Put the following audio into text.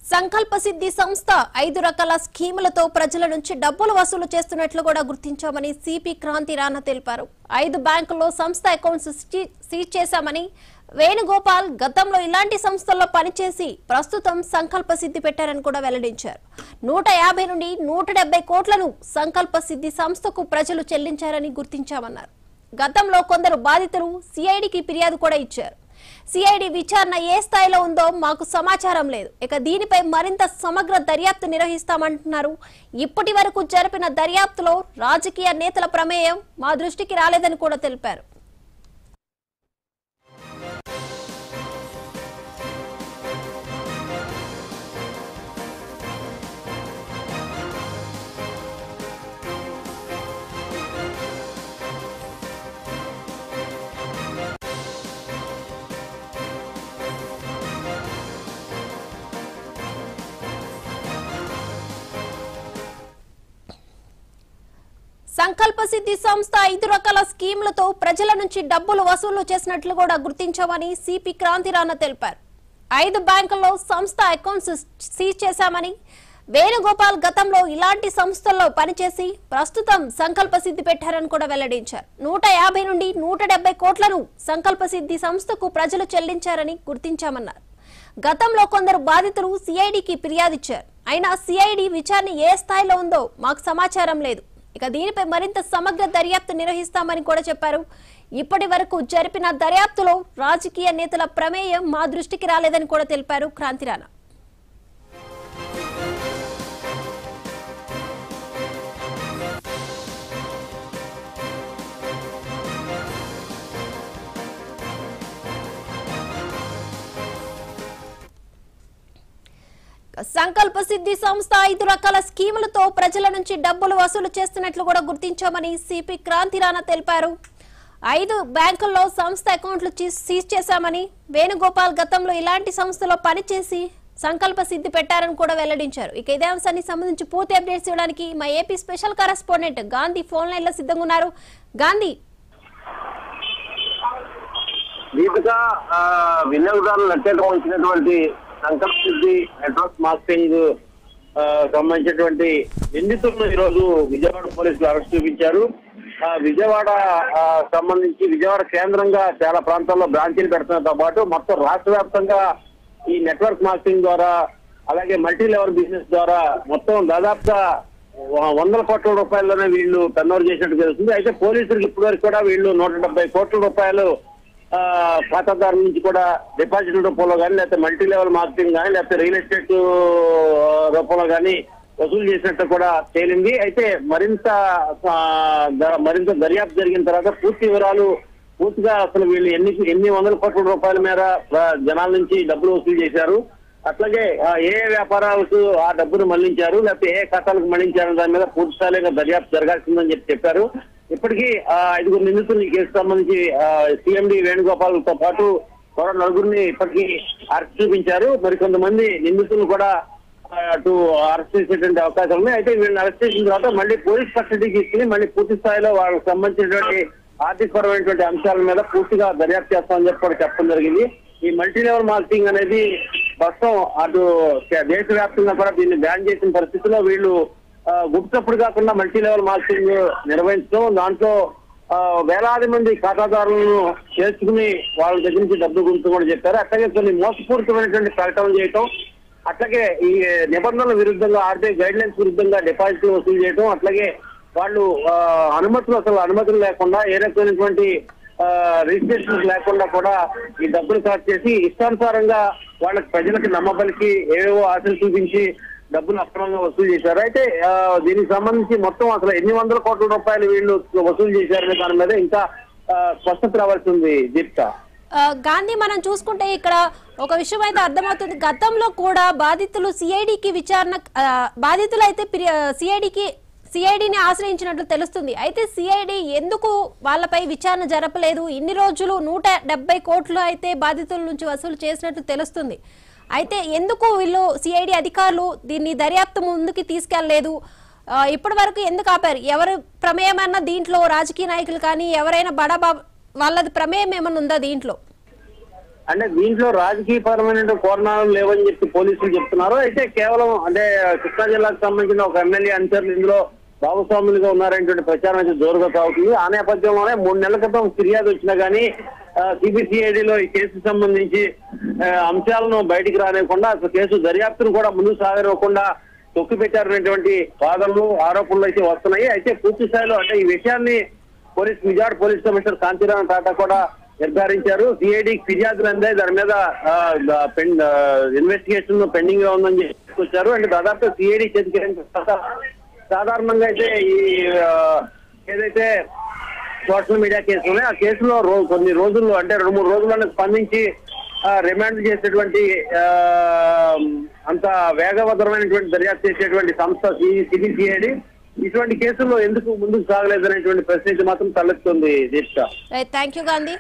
సంకల్ప సిద్ధి సంస్థ ఐదు రకాల స్కీములతో ప్రజల నుంచి డబ్బులు వసూలు చేస్తున్నట్లు కూడా గుర్తించామని సిపి క్రాంతి రాణా తెలిపారు ఐదు బ్యాంకుల్లో సంస్థ అకౌంట్స్ సీ- సీజ్ చేశామని వేణుగోపాల్ గతంలో ఇలాంటి సంస్థల్లో పనిచేసి ప్రస్తుతం సంకల్ప సిద్ధి పెట్టారని కూడా వెల్లడించారు నూట యాభై నుండి నూట డెబ్బై కోట్లను సంకల్ప సిద్ధి సంస్థకు ప్రజలు చెల్లించారని గుర్తించామన్నారు గతంలో కొందరు బాధితులు సిఐడికి ఫిర్యాదు కూడా ఇచ్చారు సిఐడి విచారణ ఏ స్థాయిలో ఉందో మాకు సమాచారం లేదు ఇక దీనిపై మరింత సమగ్ర దర్యాప్తు నిర్వహిస్తామంటున్నారు ఇప్పటి వరకు జరిపిన దర్యాప్తులో రాజకీయ నేతల ప్రమేయం మా దృష్టికి రాలేదని కూడా తెలిపారు సంకల్ప సిద్ధి సంస్థ ఐదు రకాల స్కీములతో ప్రజల నుంచి డబ్బులు వసూలు చేసినట్లు కూడా గుర్తించామని సిపి క్రాంతిరాణ తెలిపారు ఐదు బ్యాంకుల్లో సంస్థ అకౌంట్స్ సీజ్ చేశామని వేణుగోపాల్ గతంలో ఇలాంటి సంస్థల్లో పనిచేసి ప్రస్తుతం సంకల్ప సిద్ధి పెట్టారని కూడా వెల్లడించారు నూట యాభై నుండి నూట డెబ్బై కోట్లను సంకల్ప సిద్ధి సంస్థకు ప్రజలు చెల్లించారని గుర్తించామన్నారు గతంలో కొందరు బాధితులు సిఐడికి ఫిర్యాదిచ్చారు అయినా సిఐడి విచారణ ఏ స్థాయిలో ఉందో మాకు సమాచారం లేదు ఇక దీనిపై మరింత సమగ్ర దర్యాప్తు నిర్వహిస్తామని కూడా చెప్పారు ఇప్పటి వరకు జరిపిన దర్యాప్తులో రాజకీయ నేతల ప్రమేయం మా దృష్టికి రాలేదని కూడా తెలిపారు క్రాంతిరాణ సంకల్ప సిద్ధి సంస్థ ఐదు రకాల స్కీములతో ప్రజల నుంచి డబ్బులు వసూలు చేస్తున్నట్లు కూడా గుర్తించామని సిపి క్రాంతిరాణా తెలిపారు ఐదు బ్యాంకుల్లో సంస్థ అకౌంట్లు చీ- సీజ్ చేశామని వేణుగోపాల్ గతంలో ఇలాంటి సంస్థలో పనిచేసి సంకల్ప సిద్ధి పెట్టారని కూడా వెల్లడించారు ఇక ఇదే అంశానికి సంబంధించి పూర్తి అప్డేట్స్ ఇవ్వడానికి మా AP special correspondent Gandhi phone line లో సిద్ధంగా ఉన్నారు గాంధీ దీపిక ఆ, వినియోగదారులు నట్టేట ఉంచినటువంటి సంకల్ప సిద్ధి నెట్వర్క్ మార్కెటింగ్ ఆ, సంబంధించినటువంటి నిందితులను ఈరోజు విజయవాడ పోలీసులు అరెస్ట్ చూపించారు ఆ, విజయవాడ ఆ, సంబంధించి విజయవాడ కేంద్రంగా చాలా ప్రాంతాల్లో బ్రాంచీలు పెడుతున్నతో పాటు మొత్తం రాష్ట్ర వ్యాప్తంగా ఈ నెట్వర్క్ మార్కెటింగ్ ద్వారా అలాగే మల్టీ లెవెల్ బిజినెస్ ద్వారా మొత్తం దాదాపుగా వ- వందల కోట్ల రూపాయల్లోనే వీళ్ళు టర్నోవర్ చేసినట్టు తెలుస్తుంది అయితే పోలీసులకు ఇప్పటివరకు కూడా వీళ్ళు నూట డెబ్బై కోట్ల రూపాయలు ఆ, ఖాతాదారుల నుంచి కూడా డిపాజిట్ రూపంలో కానీ లేకపోతే మల్టీ లెవెల్ మార్కెటింగ్ కానీ లేకపోతే రియల్ ఎస్టేట్ ఆ, రూపంలో కానీ వసూలు చేసినట్టు కూడా తేలింది అయితే మరింత ఆ, ద- మరింత దర్యాప్తు జరిగిన తర్వాత పూర్తి వివరాలు పూర్తిగా అసలు వీళ్ళు ఎన్ని ఎన్ని వందల కోట్ల రూపాయల మేర ఆ, జనాల నుంచి డబ్బులు వసూలు చేశారు అట్లాగే ఆ, ఏ ఏ వ్యాపారాలకు ఆ డబ్బును మళ్లించారు లేకపోతే ఏ ఖాతాలకు మళ్లించారు దాని మీద పూర్తి స్థాయిగా దర్యాప్తు జరగాల్సిందని చెప్పి చెప్పారు ఇప్పటికీ ఆ, ఐదుగురు నిందితులు ఈ కేసు సంబంధించి సిఎండి వేణుగోపాల్ తో పాటు మరో నలుగురిని ఇప్పటికీ అరెస్ట్ చూపించారు మరి కొంతమంది నిందితులు కూడా ఆ, అటు అరెస్ట్ చేసేటువంటి అవకాశాలు ఉన్నాయి అయితే వీళ్ళని అరెస్ట్ చేసిన తర్వాత మళ్ళీ పోలీస్ కస్టడీకి తీసుకుని మళ్ళీ పూర్తి స్థాయిలో వాళ్ళకి సంబంధించినటువంటి ఆర్థికపరమైనటువంటి అంశాల మీద పూర్తిగా దర్యాప్తు చేస్తామని చెప్పి కూడా చెప్పడం జరిగింది ఈ మల్టీ లెవెల్ మార్కెటింగ్ అనేది ప్రస్తుతం అటు దేశవ్యాప్తంగా కూడా దీన్ని బ్యాన్ చేసిన పరిస్థితిలో వీళ్ళు ఆ, గుప్తప్పుడు కాకుండా మల్టీ లెవెల్ మార్కెటింగ్ నిర్వహించడం దాంట్లో ఆ, వేలాది మంది ఖాతాదారులను చేర్చుకుని వాళ్ళ దగ్గర నుంచి డబ్బు గురించి కూడా చెప్పారు అట్లాగే కొన్ని మోసపూరితమైనటువంటి ప్రకటనలు చేయటం అట్లాగే ఈ నిబంధనల విరుద్ధంగా ఆర్బీఐ గైడ్ లైన్స్ విరుద్ధంగా డిపాజిట్లు వసూలు చేయటం అట్లాగే వాళ్ళు ఆ, అనుమతులు అసలు అనుమతులు లేకుండా ఏ రకమైనటువంటి రిజిస్ట్రేషన్ లేకుండా కూడా ఈ డబ్బులు కలెక్ట్ చేసి ఇష్టానుసారంగా వాళ్ళకి ప్రజలకు నమ్మబలికి ఏవేవో ఆశలు చూపించి డబ్బులు అక్రమంగా వసూలు చేశారు అయితే ఆ, దీనికి సంబంధించి మొత్తం అసలు ఎన్ని వందల కోట్ల రూపాయలు వీళ్ళు వసూలు చేశారనే దాని మీద ఇంకా ఆ, స్పష్టత రావాల్సి ఉంది దీప్త ఆ, గాంధీ మనం చూసుకుంటే ఇక్కడ ఒక విషయం అయితే అర్థమవుతుంది గతంలో కూడా బాధితులు సిఐడికి విచారణ ఆ, బాధితులు అయితే సిఐడికి సిఐడిని ఆశ్రయించినట్లు తెలుస్తుంది అయితే సిఐడి ఎందుకు వాళ్ళపై విచారణ జరపలేదు ఇన్ని రోజులు నూట డెబ్బై కోట్లు అయితే బాధితుల నుంచి వసూలు చేసినట్లు తెలుస్తుంది అయితే ఎందుకు వీళ్ళు సిఐడి అధికారులు దీన్ని దర్యాప్తు ముందుకు తీసుకెళ్లలేదు ఆ, ఇప్పటి వరకు ఎందుకు ఆపారు ఎవరు ప్రమేయం అన్న దీంట్లో రాజకీయ నాయకులు కానీ ఎవరైనా బడా బాబు వాళ్ళది ప్రమేయం ఏమన్నా ఉందా దీంట్లో అంటే దీంట్లో రాజకీయపరమైన కోరణాలు లేవని చెప్పి పోలీసులు చెప్తున్నారు అయితే కేవలం అంటే కృష్ణా జిల్లాకు సంబంధించిన ఒక ఎమ్మెల్యే అనుచరులు ఇందులో భాగస్వాములుగా ఉన్నారనేటువంటి ప్రచారం అయితే జోరుగా సాగుతుంది ఆ నేపథ్యంలోనే మూడు నెలల క్రితం ఫిర్యాదు వచ్చినా గానీ సిబిసిఐడిలో ఈ కేసుకు సంబంధించి ఆ, అంశాలను బయటికి రానివ్వకుండా అసలు కేసు దర్యాప్తును కూడా ముందుకు సాగనివ్వకుండా తొక్కి పెట్టారనేటువంటి వాదనలు ఆరోపణలు అయితే వస్తున్నాయి అయితే పూర్తి స్థాయిలో అంటే ఈ విషయాన్ని police Vijayawada police commissioner Kantiram Tata కూడా నిర్ధారించారు సిఐడి ఫిర్యాదులు అందే దాని మీద ఇన్వెస్టిగేషన్ పెండింగ్ గా ఉందని చెప్పుకొచ్చారు అంటే దాదాపు సిఐడి చేతికి వెళ్ళిన తర్వాత సాధారణంగా అయితే ఈ ఆ, ఏదైతే సోషల్ మీడియా కేసు ఉన్నాయి ఆ కేసులో రో- కొన్ని రోజుల్లో అంటే రెండు మూడు రోజుల్లోనే స్పందించి ఆ, రిమాండ్ చేసేటువంటి ఆ, అంత వేగవంతమైనటువంటి దర్యాప్తు చేసేటువంటి సంస్థ సిబిసిఐడి ఇటువంటి కేసుల్లో ఎందుకు ముందుకు సాగలేదనేటువంటి ప్రశ్న అయితే మాత్రం తలెత్తుంది దీక్ష రైట్ థ్యాంక్ యూ గాంధీ